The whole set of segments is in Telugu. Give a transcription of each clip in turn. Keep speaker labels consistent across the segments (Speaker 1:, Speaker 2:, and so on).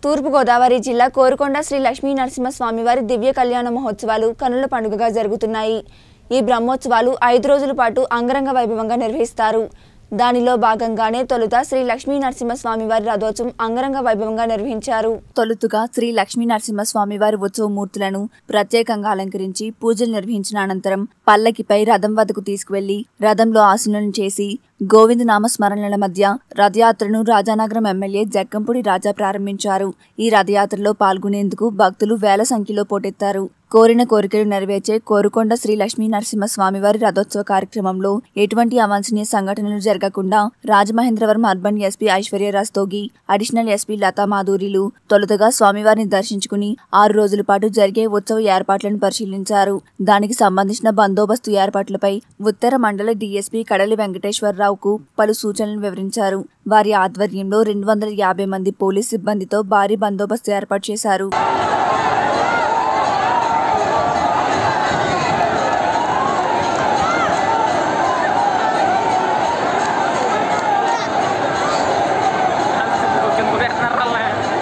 Speaker 1: తూర్పుగోదావరి జిల్లా కోరుకొండ శ్రీ లక్ష్మీ నరసింహస్వామివారి దివ్య కళ్యాణ మహోత్సవాలు కనుల పండుగగా జరుగుతున్నాయి ఈ బ్రహ్మోత్సవాలు ఐదు రోజుల పాటు అంగరంగ వైభవంగా నిర్వహిస్తారు దానిలో భాగంగానే తొలుత శ్రీ లక్ష్మీ నరసింహస్వామి వారి రథోత్సవం అంగరంగ వైభవంగా నిర్వహించారు తొలుతుగా శ్రీ లక్ష్మీ నరసింహస్వామి వారి ఉత్సవమూర్తులను ప్రత్యేకంగా అలంకరించి పూజలు నిర్వహించిన అనంతరం పల్లకిపై రథం వద్దకు తీసుకువెళ్లి రథంలో ఆసనం చేసి గోవింద నామస్మరణల మధ్య రథయాత్రను రాజానగరం ఎమ్మెల్యే జక్కంపూడి రాజా ప్రారంభించారు ఈ రథయాత్రలో పాల్గొనేందుకు భక్తులు వేల సంఖ్యలో పోటెత్తారు కోరిన కోరికలు నెరవేర్చే కోరుకొండ శ్రీ లక్ష్మీ నరసింహస్వామి వారి రథోత్సవ కార్యక్రమంలో ఎటువంటి అవాంఛనీయ సంఘటనలు జరగకుండా Rajamahendravaram urban SP Aishwarya Rastogi additional SP Latha మాధురిలు తొలుతగా స్వామివారిని దర్శించుకుని ఆరు రోజుల పాటు జరిగే ఉత్సవ ఏర్పాట్లను పరిశీలించారు దానికి సంబంధించిన బందోబస్తు ఏర్పాట్లపై ఉత్తర మండల డీఎస్పీ కడలి వెంకటేశ్వరరావుకు పలు సూచనలు వివరించారు వారి ఆధ్వర్యంలో రెండు వందల యాభై మంది పోలీస్ సిబ్బందితో భారీ బందోబస్తు ఏర్పాటు చేశారు
Speaker 2: కింద పెట్టినారా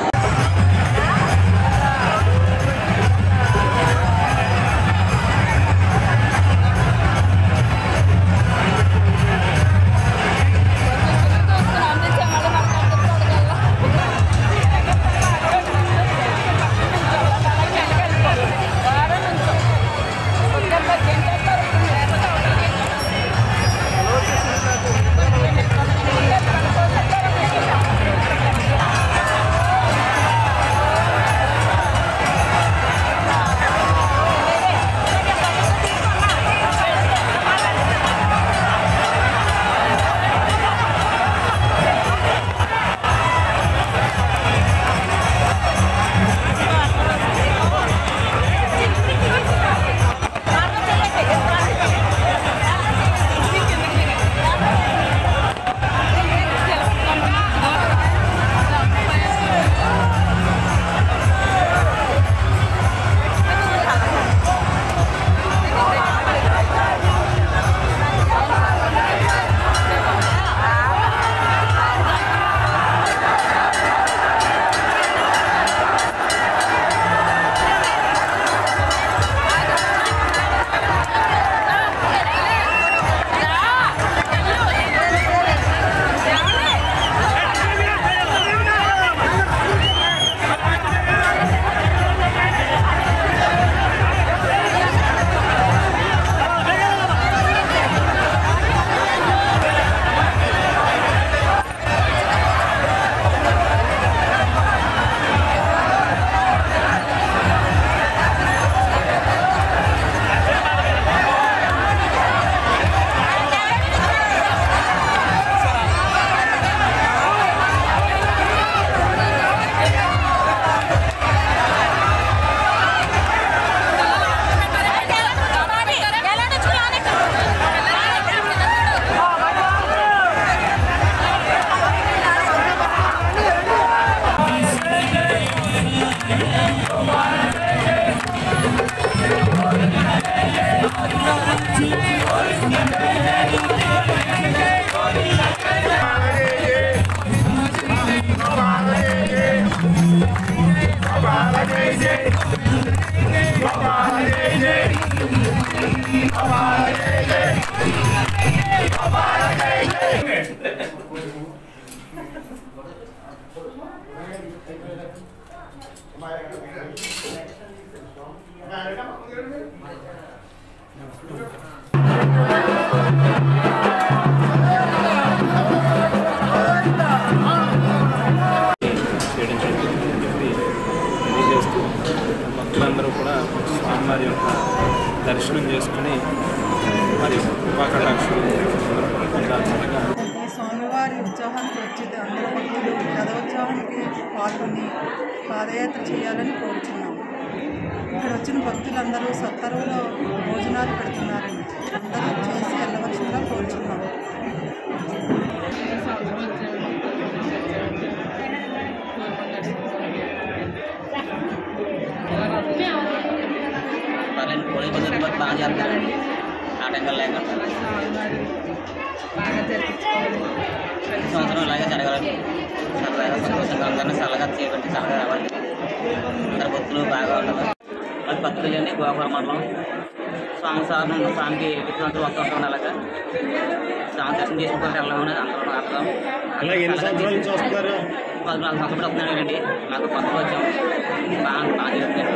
Speaker 2: చేయడం జరిగిందని చెప్పి తెలియజేస్తూ భక్తులందరూ కూడా స్వామివారి యొక్క దర్శనం చేసుకుని మరి కృపాకటాక్షలు అందరూ కూడా పొందాల్సిందిగా
Speaker 3: ఈ స్వామివారి ఉత్సవానికి వచ్చేది అందరూ భక్తులు రథోత్సవానికి పాల్గొని పాదయాత్ర చేయాలని కోరుచున్నాము ఇక్కడ వచ్చిన భక్తులందరూ సత్తరువులో భోజనాలు పెడుతున్నారండి అందరూ చేసి వెళ్ళవలసిందిగా కోరుచున్నాము
Speaker 4: పర్లేదు పోలీస్ బస్సు బస్ బాగా చేస్తారండి ఆటంకాలు లేకుండా ప్రతి సంవత్సరం ఇలాగే జరగాలని సరదాగా సంతోషంగా అందరినీ చల్లగా చేయండి చల్లగా రావాలి అందరి భక్తులు బాగా ఉండాలి అది భక్తులు అండి గోపురం మండలం స్వామి సార్ స్వామికి విశ్రాంతి వస్తూ ఉంటాం అలాగా స్వామి దర్శనం చేసుకుంటే వెళ్ళమని అందరూ ఆడతాం
Speaker 5: అలాగే ఎన్ని సంవత్సరాల నుంచి వస్తున్నారు
Speaker 4: పద్నాలుగు సంవత్సరాలు వస్తున్నానండి మాకు కొత్తగా వచ్చాం బాగా బాగా జరుగుతుంది